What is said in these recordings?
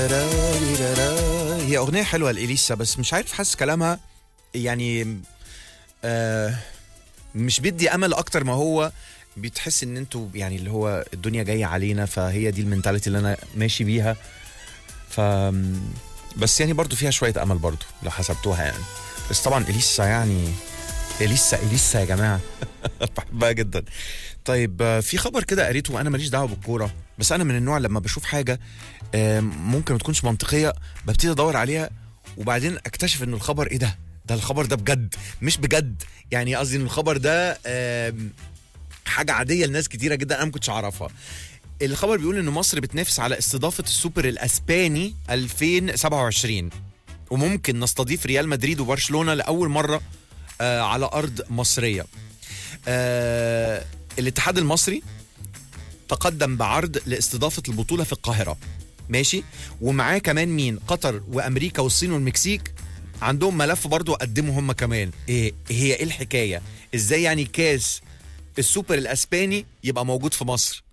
هي اغنيه حلوه لاليسا بس مش عارف حاسس كلامها يعني آه مش بيدي امل اكتر ما هو بتحس ان انتوا يعني اللي هو الدنيا جايه علينا فهي دي المنتاليتي اللي انا ماشي بيها ف بس يعني برضو فيها شويه امل برضو لو حسبتوها يعني بس طبعا اليسا يعني اليسا اليسا يا جماعه بحبها جدا طيب آه، في خبر كده قريته وانا ماليش دعوه بالكوره بس انا من النوع لما بشوف حاجه آه، ممكن ما تكونش منطقيه ببتدي ادور عليها وبعدين اكتشف ان الخبر ايه ده ده الخبر ده بجد مش بجد يعني قصدي ان الخبر ده آم، حاجه عاديه لناس كتيره جدا انا ما كنتش اعرفها الخبر بيقول ان مصر بتنافس على استضافه السوبر الاسباني 2027 وممكن نستضيف ريال مدريد وبرشلونه لاول مره آه على ارض مصريه آه الاتحاد المصري تقدم بعرض لاستضافه البطوله في القاهره ماشي ومعاه كمان مين قطر وامريكا والصين والمكسيك عندهم ملف برضو قدموا هم كمان ايه هي ايه الحكايه ازاي يعني كاس السوبر الاسباني يبقى موجود في مصر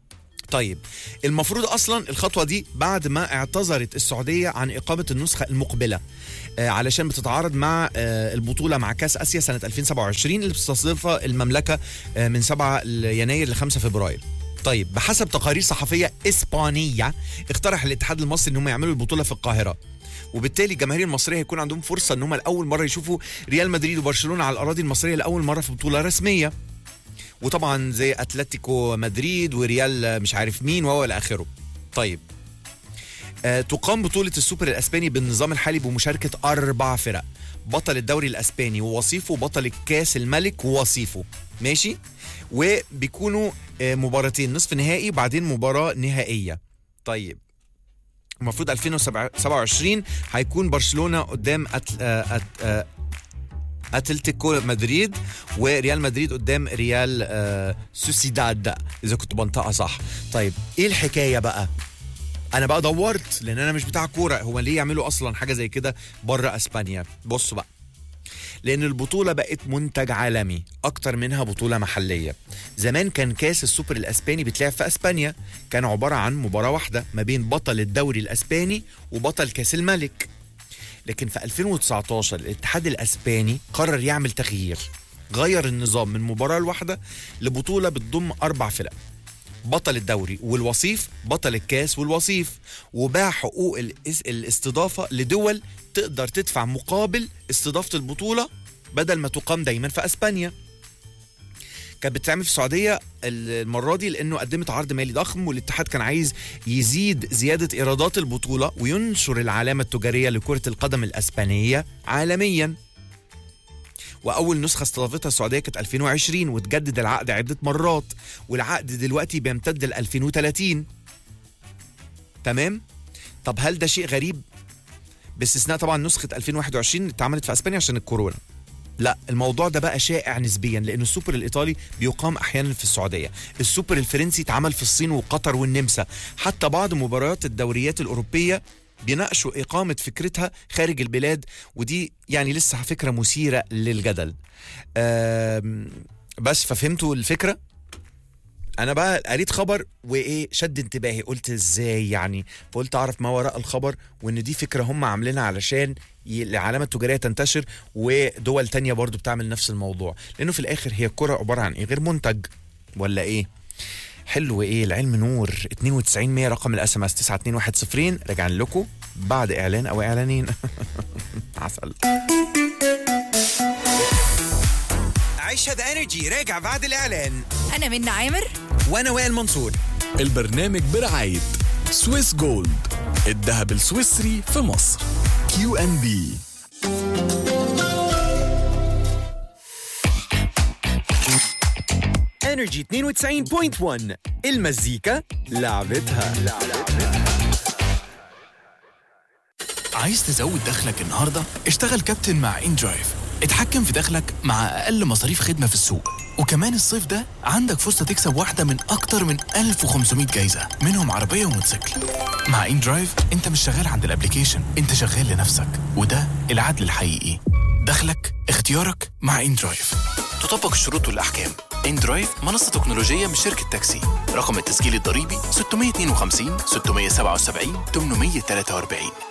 طيب المفروض اصلا الخطوه دي بعد ما اعتذرت السعوديه عن اقامه النسخه المقبله آه علشان بتتعارض مع آه البطوله مع كاس اسيا سنه 2027 اللي بتستضيفها المملكه آه من 7 يناير ل 5 فبراير طيب بحسب تقارير صحفيه اسبانيه اقترح الاتحاد المصري ان هم يعملوا البطوله في القاهره وبالتالي الجماهير المصريه هيكون عندهم فرصه ان هم لاول مره يشوفوا ريال مدريد وبرشلونه على الاراضي المصريه لاول مره في بطوله رسميه وطبعا زي اتلتيكو مدريد وريال مش عارف مين وهو الى اخره طيب آه تقام بطولة السوبر الأسباني بالنظام الحالي بمشاركة أربع فرق بطل الدوري الأسباني ووصيفه بطل الكاس الملك ووصيفه ماشي وبيكونوا آه مباراتين نصف نهائي وبعدين مباراة نهائية طيب المفروض 2027 هيكون برشلونة قدام أتل... آه أت... آه اتلتيكو مدريد وريال مدريد قدام ريال آه سوسيداد اذا كنت بنطقها صح طيب ايه الحكايه بقى انا بقى دورت لان انا مش بتاع كوره هو ليه يعملوا اصلا حاجه زي كده بره اسبانيا بصوا بقى لان البطوله بقت منتج عالمي اكتر منها بطوله محليه زمان كان كاس السوبر الاسباني بيتلعب في اسبانيا كان عباره عن مباراه واحده ما بين بطل الدوري الاسباني وبطل كاس الملك لكن في 2019 الاتحاد الاسباني قرر يعمل تغيير غير النظام من مباراه الواحده لبطوله بتضم اربع فرق بطل الدوري والوصيف بطل الكاس والوصيف وباع حقوق الاس- الاستضافه لدول تقدر تدفع مقابل استضافه البطوله بدل ما تقام دايما في اسبانيا كانت بتتعمل في السعوديه المره دي لانه قدمت عرض مالي ضخم والاتحاد كان عايز يزيد زياده ايرادات البطوله وينشر العلامه التجاريه لكره القدم الاسبانيه عالميا واول نسخه استضافتها السعوديه كانت 2020 وتجدد العقد عده مرات والعقد دلوقتي بيمتد ل 2030 تمام طب هل ده شيء غريب باستثناء طبعا نسخه 2021 اللي اتعملت في اسبانيا عشان الكورونا لا الموضوع ده بقى شائع نسبيا لان السوبر الايطالي بيقام احيانا في السعوديه السوبر الفرنسي اتعمل في الصين وقطر والنمسا حتى بعض مباريات الدوريات الاوروبيه بيناقشوا إقامة فكرتها خارج البلاد ودي يعني لسه فكرة مثيرة للجدل آم، بس ففهمتوا الفكرة أنا بقى قريت خبر وإيه شد انتباهي قلت إزاي يعني فقلت أعرف ما وراء الخبر وإن دي فكرة هم عاملينها علشان ي- العلامة التجارية تنتشر ودول تانية برضو بتعمل نفس الموضوع لأنه في الآخر هي الكرة عبارة عن إيه غير منتج ولا إيه حلو ايه العلم نور 92 100 رقم الاس ام اس 921 راجعين لكم بعد اعلان او اعلانين عسل عيشها ذا انرجي راجع بعد الاعلان أنا منى عامر وانا وائل منصور البرنامج برعاية سويس جولد الذهب السويسري في مصر كيو ان بي انرجي 92.1 المزيكا لعبتها عايز تزود دخلك النهارده؟ اشتغل كابتن مع ان درايف اتحكم في دخلك مع اقل مصاريف خدمه في السوق وكمان الصيف ده عندك فرصه تكسب واحده من اكتر من 1500 جايزه منهم عربيه وموتوسيكل مع ان درايف انت مش شغال عند الابليكيشن انت شغال لنفسك وده العدل الحقيقي دخلك اختيارك مع ان درايف تطبق الشروط والاحكام اندرايف منصة تكنولوجية من شركة تاكسي رقم التسجيل الضريبي 652 677 843